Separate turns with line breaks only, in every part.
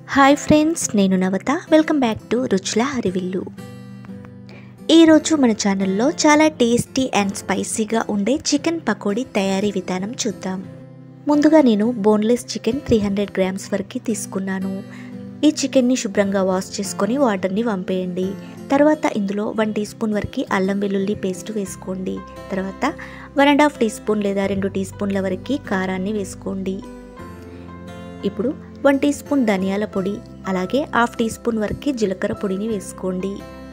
hi friends నేను నవత welcome back to రుచుల హరివిల్లు ఈరోజు మన ఛానల్లో చాలా టేస్టీ అండ్ స్పైసీగా ఉండే చికెన్ పకోడీ తయారీ విధానం చూద్దాం ముందుగా నేను boneless chicken three hundred grams వరకు తీసుకున్నాను ఈ చికెన్ని శుభ్రంగా వాష్ చేసుకొని వాటర్ని వంపేయండి తర్వాత ఇందులో వన్ టీ స్పూన్ వరకు అల్లం వెల్లుల్లి పేస్ట్ వేసుకోండి తర్వాత one and half teaspoon లేదా రెండు టీ స్పూన్ల వరకు కారాన్ని వేసుకోండి ఇప్పుడు వన్ టీ స్పూన్ ధనియాల పొడి అలాగే హాఫ్ టీ స్పూన్ వరకు జీలకర్ర పొడిని వేసుకోండి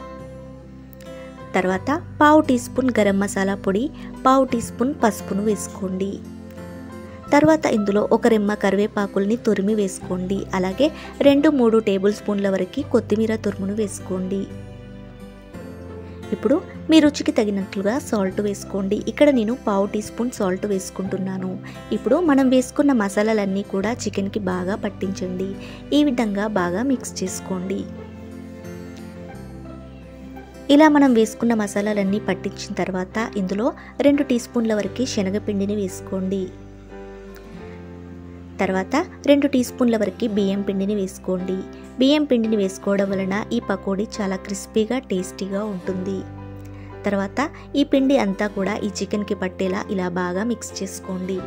తర్వాత పావు టీ స్పూన్ గరం మసాలా పొడి పావు టీ స్పూన్ పసుపును వేసుకోండి తర్వాత ఇందులో ఒక రెమ్మ కరివేపాకుల్ని తురిమి వేసుకోండి అలాగే రెండు మూడు టేబుల్ స్పూన్ల వరకు కొత్తిమీర తురుమును వేసుకోండి ఇప్పుడు మీ రుచికి తగినట్లుగా సాల్ట్ వేసుకోండి ఇక్కడ నేను పావు టీ స్పూన్ సాల్ట్ వేసుకుంటున్నాను ఇప్పుడు మనం వేసుకున్న మసాలాలన్నీ కూడా చికెన్కి బాగా పట్టించండి ఈ విధంగా బాగా మిక్స్ చేసుకోండి ఇలా మనం వేసుకున్న మసాలాలన్నీ పట్టించిన తర్వాత ఇందులో రెండు టీ స్పూన్ల వరకు శనగపిండిని వేసుకోండి తర్వాత రెండు టీ స్పూన్ల వరకు బియ్యం పిండిని వేసుకోండి బియ్యం పిండిని వేసుకోవడం వలన ఈ పకోడీ చాలా క్రిస్పీగా టేస్టీగా ఉంటుంది తర్వాత ఈ పిండి అంతా కూడా ఈ చికెన్కి పట్టేలా ఇలా బాగా మిక్స్ చేసుకోండి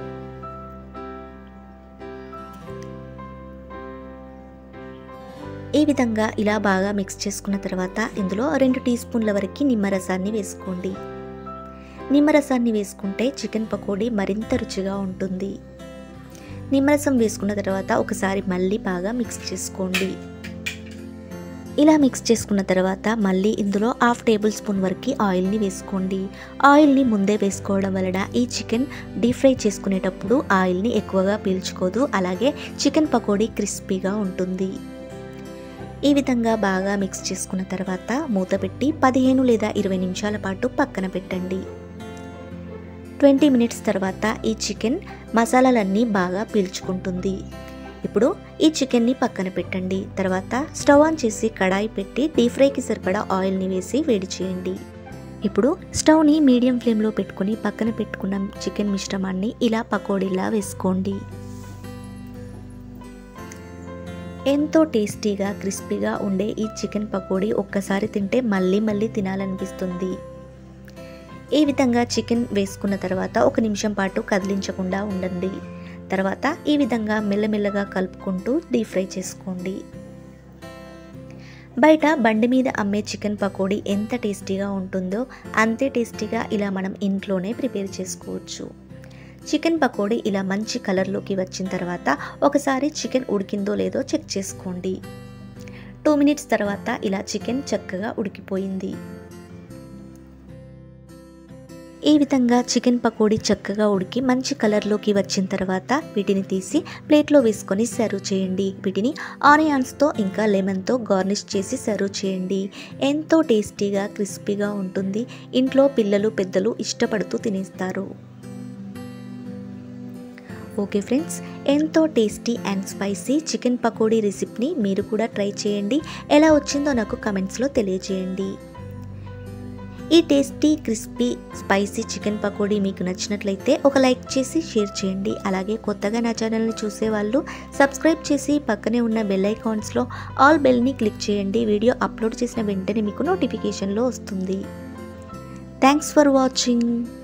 ఈ విధంగా ఇలా బాగా మిక్స్ చేసుకున్న తర్వాత ఇందులో రెండు టీ స్పూన్ల వరకు నిమ్మరసాన్ని వేసుకోండి నిమ్మరసాన్ని వేసుకుంటే చికెన్ పకోడీ మరింత రుచిగా ఉంటుంది నిమ్మరసం వేసుకున్న తర్వాత ఒకసారి మళ్ళీ బాగా మిక్స్ చేసుకోండి ఇలా మిక్స్ చేసుకున్న తర్వాత మళ్ళీ ఇందులో హాఫ్ టేబుల్ స్పూన్ వరకు ఆయిల్ని వేసుకోండి ఆయిల్ని ముందే వేసుకోవడం వలన ఈ చికెన్ డీప్ ఫ్రై చేసుకునేటప్పుడు ఆయిల్ని ఎక్కువగా పీల్చుకోదు అలాగే చికెన్ పకోడీ క్రిస్పీగా ఉంటుంది ఈ విధంగా బాగా మిక్స్ చేసుకున్న తర్వాత మూత పెట్టి పదిహేను లేదా ఇరవై నిమిషాల పాటు పక్కన పెట్టండి ట్వంటీ మినిట్స్ తర్వాత ఈ చికెన్ మసాలాలన్నీ బాగా పీల్చుకుంటుంది ఇప్పుడు ఈ చికెన్ని పక్కన పెట్టండి తర్వాత స్టవ్ ఆన్ చేసి కడాయి పెట్టి డీప్ ఫ్రైకి సరిపడా ఆయిల్ని వేసి వేడి చేయండి ఇప్పుడు స్టవ్ని మీడియం ఫ్లేమ్లో పెట్టుకుని పక్కన పెట్టుకున్న చికెన్ మిశ్రమాన్ని ఇలా పకోడీలా వేసుకోండి ఎంతో టేస్టీగా క్రిస్పీగా ఉండే ఈ చికెన్ పకోడీ ఒక్కసారి తింటే మళ్ళీ మళ్ళీ తినాలనిపిస్తుంది ఈ విధంగా చికెన్ వేసుకున్న తర్వాత ఒక నిమిషం పాటు కదిలించకుండా ఉండండి తర్వాత ఈ విధంగా మెల్లమెల్లగా కలుపుకుంటూ డీప్ ఫ్రై చేసుకోండి బయట బండి మీద అమ్మే చికెన్ పకోడీ ఎంత టేస్టీగా ఉంటుందో అంతే టేస్టీగా ఇలా మనం ఇంట్లోనే ప్రిపేర్ చేసుకోవచ్చు చికెన్ పకోడీ ఇలా మంచి కలర్లోకి వచ్చిన తర్వాత ఒకసారి చికెన్ ఉడికిందో లేదో చెక్ చేసుకోండి టూ మినిట్స్ తర్వాత ఇలా చికెన్ చక్కగా ఉడికిపోయింది ఈ విధంగా చికెన్ పకోడీ చక్కగా ఉడికి మంచి కలర్లోకి వచ్చిన తర్వాత వీటిని తీసి ప్లేట్లో వేసుకొని సర్వ్ చేయండి వీటిని ఆనియన్స్తో ఇంకా లెమన్తో గార్నిష్ చేసి సర్వ్ చేయండి ఎంతో టేస్టీగా క్రిస్పీగా ఉంటుంది ఇంట్లో పిల్లలు పెద్దలు ఇష్టపడుతూ తినేస్తారు ఓకే ఫ్రెండ్స్ ఎంతో tasty and spicy chicken pakodi రెసిపీని మీరు కూడా ట్రై చేయండి ఎలా వచ్చిందో నాకు కమెంట్స్లో తెలియజేయండి ఈ tasty crispy spicy chicken pakodi మీకు నచ్చినట్లయితే ఒక లైక్ చేసి షేర్ చేయండి అలాగే కొత్తగా నా ఛానల్ని చూసేవాళ్ళు సబ్స్క్రైబ్ చేసి పక్కనే ఉన్న బెల్ ఐకాన్స్లో ఆల్ బెల్ని క్లిక్ చేయండి వీడియో అప్లోడ్ చేసిన వెంటనే మీకు నోటిఫికేషన్లో వస్తుంది థ్యాంక్స్ ఫర్ వాచింగ్